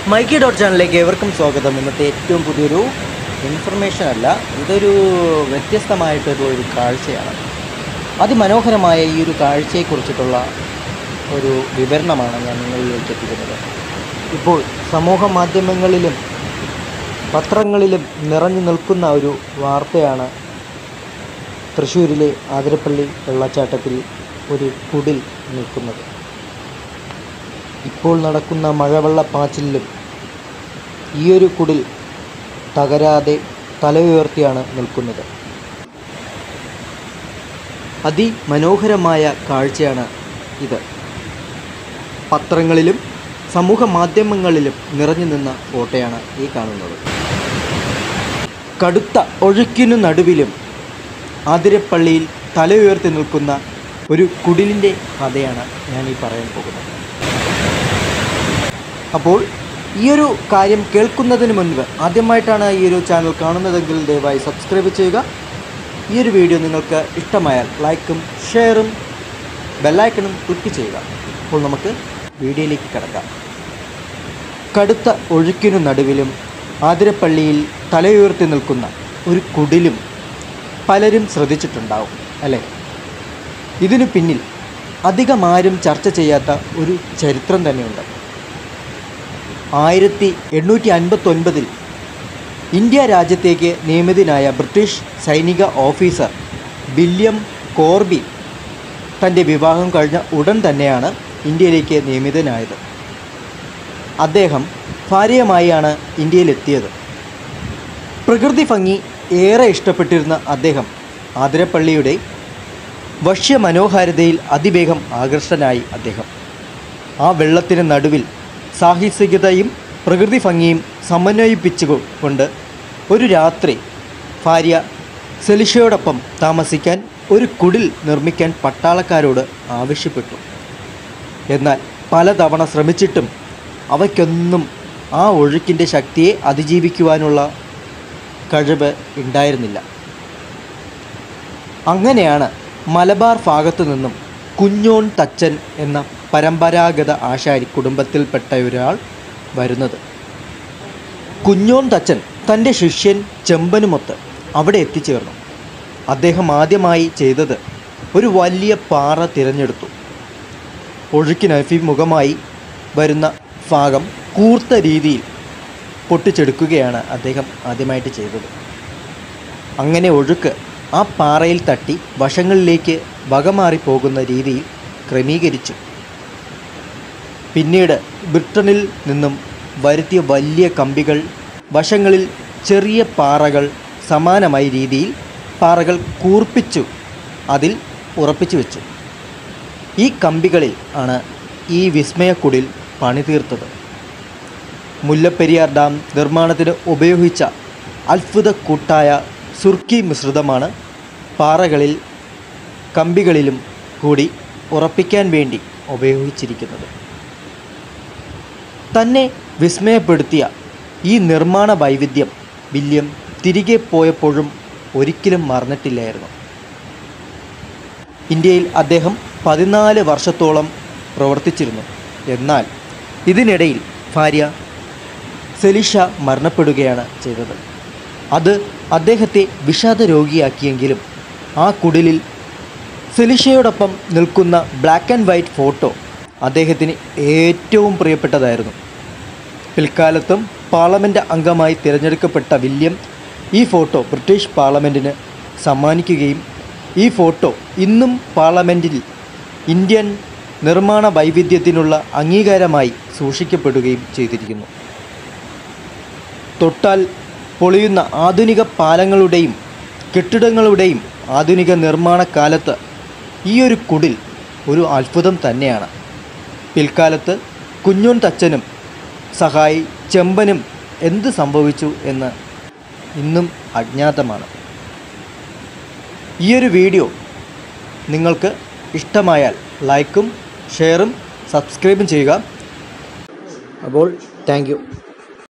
മൈക്കി dot ചാനലിലേക്ക് ഏവർക്കും സ്വാഗതം ഇന്നത്തെ ഏറ്റവും പുതിയൊരു ഇൻഫർമേഷൻ അല്ല ഇതൊരു വ്യത്യസ്തമായിട്ടൊരു ഒരു കാഴ്ചയാണ് അതിമനോഹരമായ ഈ ഒരു കാഴ്ചയെക്കുറിച്ചിട്ടുള്ള ഒരു വിവരണമാണ് ഞാൻ നിങ്ങളിലേക്ക് എത്തിക്കുന്നത് ഇപ്പോൾ സമൂഹ മാധ്യമങ്ങളിലും പത്രങ്ങളിലും നിറഞ്ഞു നിൽക്കുന്ന ഒരു വാർത്തയാണ് തൃശ്ശൂരിലെ ആതിരപ്പള്ളി വെള്ളച്ചാട്ടത്തിൽ ഒരു കുടിൽ നിൽക്കുന്നത് ഇപ്പോൾ നടക്കുന്ന മഴവെള്ളപ്പാച്ചിലിലും ഈയൊരു കുടിൽ തകരാതെ തല ഉയർത്തിയാണ് നിൽക്കുന്നത് അതിമനോഹരമായ കാഴ്ചയാണ് ഇത് പത്രങ്ങളിലും സമൂഹ മാധ്യമങ്ങളിലും നിറഞ്ഞു നിന്ന ഫോട്ടോയാണ് ഈ കാണുന്നത് കടുത്ത ഒഴുക്കിനു നടുവിലും ആതിരപ്പള്ളിയിൽ തല ഉയർത്തി നിൽക്കുന്ന ഒരു കുടിലിൻ്റെ കഥയാണ് ഞാൻ ഈ പറയാൻ പോകുന്നത് അപ്പോൾ ഈ ഒരു കാര്യം കേൾക്കുന്നതിന് മുൻപ് ആദ്യമായിട്ടാണ് ഈ ഒരു ചാനൽ കാണുന്നതെങ്കിൽ ദയവായി സബ്സ്ക്രൈബ് ചെയ്യുക ഈ ഒരു വീഡിയോ നിങ്ങൾക്ക് ഇഷ്ടമായാൽ ലൈക്കും ഷെയറും ബെല്ലൈക്കണും ക്ലിക്ക് ചെയ്യുക അപ്പോൾ നമുക്ക് വീഡിയോയിലേക്ക് കിടക്കാം കടുത്ത ഒഴുക്കിനു നടുവിലും ആതിരപ്പള്ളിയിൽ തലയുയർത്തി നിൽക്കുന്ന ഒരു കുടിലും പലരും ശ്രദ്ധിച്ചിട്ടുണ്ടാവും അല്ലേ ഇതിനു പിന്നിൽ അധികമാരും ചർച്ച ചെയ്യാത്ത ഒരു ചരിത്രം തന്നെയുണ്ട് ആയിരത്തി എണ്ണൂറ്റി അൻപത്തൊൻപതിൽ ഇന്ത്യ രാജ്യത്തേക്ക് നിയമിതനായ ബ്രിട്ടീഷ് സൈനിക ഓഫീസർ വില്യം കോർബി തൻ്റെ വിവാഹം കഴിഞ്ഞ ഉടൻ തന്നെയാണ് ഇന്ത്യയിലേക്ക് നിയമിതനായത് അദ്ദേഹം ഭാര്യയുമായാണ് ഇന്ത്യയിലെത്തിയത് പ്രകൃതി ഭംഗി ഏറെ ഇഷ്ടപ്പെട്ടിരുന്ന അദ്ദേഹം ആതിരപ്പള്ളിയുടെ വശ്യമനോഹാരിതയിൽ അതിവേഗം ആകർഷ്ടനായി അദ്ദേഹം ആ വെള്ളത്തിന് നടുവിൽ സാഹസികതയും പ്രകൃതി ഭംഗിയും സമന്വയിപ്പിച്ചുകൊണ്ട് ഒരു രാത്രി ഭാര്യ സെലിഷയോടൊപ്പം താമസിക്കാൻ ഒരു കുടിൽ നിർമ്മിക്കാൻ പട്ടാളക്കാരോട് ആവശ്യപ്പെട്ടു എന്നാൽ പലതവണ ശ്രമിച്ചിട്ടും അവയ്ക്കൊന്നും ആ ഒഴുക്കിൻ്റെ ശക്തിയെ അതിജീവിക്കുവാനുള്ള കഴിവ് ഉണ്ടായിരുന്നില്ല അങ്ങനെയാണ് മലബാർ ഭാഗത്തു നിന്നും കുഞ്ഞോൺ തച്ചൻ എന്ന പരമ്പരാഗത ആശാരി കുടുംബത്തിൽപ്പെട്ട ഒരാൾ വരുന്നത് കുഞ്ഞോൺ തച്ചൻ തൻ്റെ ശിഷ്യൻ ചെമ്പനുമൊത്ത് അവിടെ എത്തിച്ചേർന്നു അദ്ദേഹം ആദ്യമായി ചെയ്തത് ഒരു വലിയ പാറ തിരഞ്ഞെടുത്തു ഒഴുക്കിനഭിമുഖമായി വരുന്ന ഭാഗം കൂർത്ത രീതിയിൽ പൊട്ടിച്ചെടുക്കുകയാണ് അദ്ദേഹം ആദ്യമായിട്ട് ചെയ്തത് അങ്ങനെ ഒഴുക്ക് ആ പാറയിൽ തട്ടി വശങ്ങളിലേക്ക് വകമാറി പോകുന്ന രീതിയിൽ ക്രമീകരിച്ചു പിന്നീട് ബ്രിട്ടനിൽ നിന്നും വരുത്തിയ വലിയ കമ്പികൾ വശങ്ങളിൽ ചെറിയ പാറകൾ സമാനമായ രീതിയിൽ പാറകൾ കൂർപ്പിച്ചു അതിൽ ഉറപ്പിച്ചു വെച്ചു ഈ കമ്പികളിൽ ആണ് ഈ വിസ്മയക്കുടിൽ പണിതീർത്തത് മുല്ലപ്പെരിയാർ ഡാം നിർമ്മാണത്തിന് ഉപയോഗിച്ച അത്ഭുത കൂട്ടായ സുർക്കി മിശ്രിതമാണ് പാറകളിൽ കമ്പികളിലും കൂടി ഉറപ്പിക്കാൻ വേണ്ടി ഉപയോഗിച്ചിരിക്കുന്നത് തന്നെ വിസ്മയപ്പെടുത്തിയ ഈ നിർമ്മാണ വൈവിധ്യം വില്യം തിരികെ പോയപ്പോഴും ഒരിക്കലും മറന്നിട്ടില്ലായിരുന്നു ഇന്ത്യയിൽ അദ്ദേഹം പതിനാല് വർഷത്തോളം പ്രവർത്തിച്ചിരുന്നു എന്നാൽ ഇതിനിടയിൽ ഭാര്യ സെലിഷ മരണപ്പെടുകയാണ് ചെയ്തത് അത് അദ്ദേഹത്തെ വിഷാദ രോഗിയാക്കിയെങ്കിലും ആ കുടിലിൽ സെലിഷയോടൊപ്പം നിൽക്കുന്ന ബ്ലാക്ക് ആൻഡ് വൈറ്റ് ഫോട്ടോ അദ്ദേഹത്തിന് ഏറ്റവും പ്രിയപ്പെട്ടതായിരുന്നു പിൽക്കാലത്തും പാർലമെൻറ്റ് അംഗമായി തിരഞ്ഞെടുക്കപ്പെട്ട വില്യം ഈ ഫോട്ടോ ബ്രിട്ടീഷ് പാർലമെൻറ്റിന് സമ്മാനിക്കുകയും ഈ ഫോട്ടോ ഇന്നും പാർലമെൻറ്റിൽ ഇന്ത്യൻ നിർമ്മാണ വൈവിധ്യത്തിനുള്ള അംഗീകാരമായി സൂക്ഷിക്കപ്പെടുകയും ചെയ്തിരിക്കുന്നു തൊട്ടാൽ പൊളിയുന്ന ആധുനിക പാലങ്ങളുടെയും കെട്ടിടങ്ങളുടെയും ആധുനിക നിർമ്മാണ കാലത്ത് ഈ ഒരു കുടിൽ ഒരു അത്ഭുതം തന്നെയാണ് പിൽക്കാലത്ത് കുഞ്ഞോൻ തച്ചനും സഹായി ചെമ്പനും എന്ത് സംഭവിച്ചു എന്ന് ഇന്നും അജ്ഞാതമാണ് ഈ ഒരു വീഡിയോ നിങ്ങൾക്ക് ഇഷ്ടമായാൽ ലൈക്കും ഷെയറും സബ്സ്ക്രൈബും ചെയ്യുക അപ്പോൾ താങ്ക്